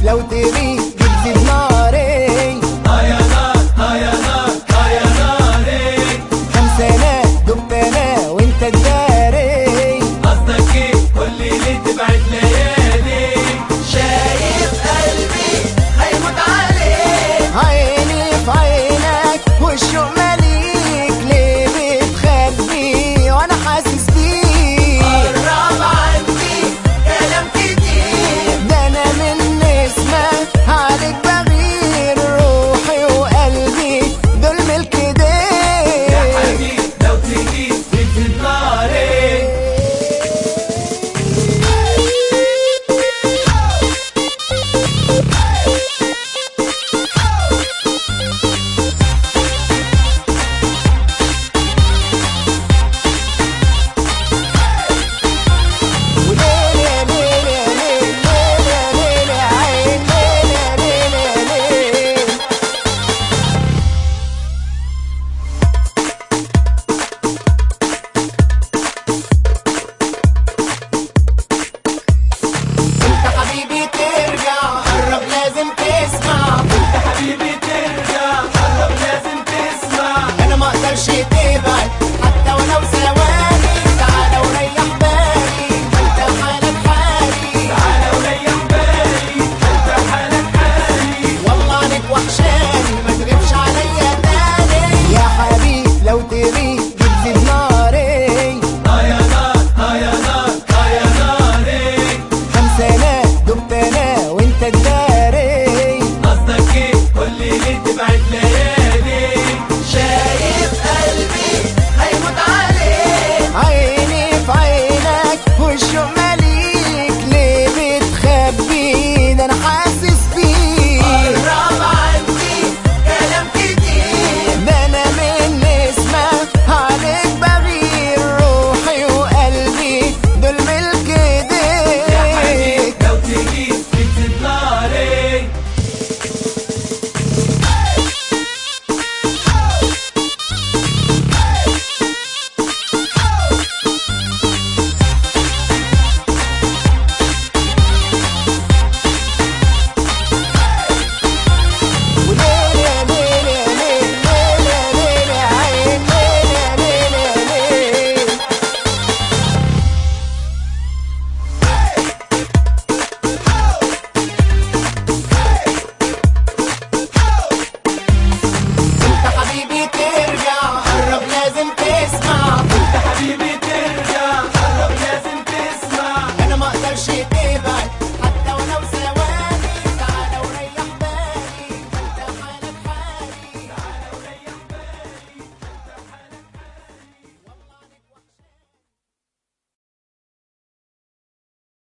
لو تغيب بتزيد ناري اه يا نار اه يا نار اه يا ناري خمسة انا دمت انا وانت الداري قصدك ايه قول لي ليه تبعد ليالي شايف قلبي هيموت عليك عيني في عينك والشوق ماليك ليه بتخبي وانا حاسس بيك قرب عندي كلام كتير ده انا من اسمك عليك بغير روحي وقلبي دول ملك يا ايديك حبيبي لو تجيب تجيب ناري وليلة ليلة ليلة ليلة عين ليلة ليلة ليلة انت حبيبي ترجع قرب لازم تسمع انت حبيبي ترجع قرب لازم تسمع انا ما اقدرش تبعد حتى ولو ثواني تعالى وريح بالي انت حالك حالي تعالى وريح بالي انت حالك حالي والله عليك وحشاني ما تغيبش عليا تاني يا حبيب لو تغيب بتزيد ناري اه يا نار اه يا نار اه يا ناري خمسة انا دمت انا وانت الداري قصدك ايه قول لي ليه تبعد ليالي شايف قلبي هيموت عليك عيني في عينك والشوق ماليك ليه بتخبي ده انا حاسس بيك قرب عندي كلام كتير ده انا من اسمك عليك بغير روحي وقلبي دول ملك يا حبيبي ايديك لو تجيب تجيب ناري وليلة ليلة ليلة ليلة عين ليلة ليلة ليلة انت حبيبي ترجع قرب لازم تسمع انت حبيبي ترجع قرب لازم تسمع انا ما اقدرش تبعد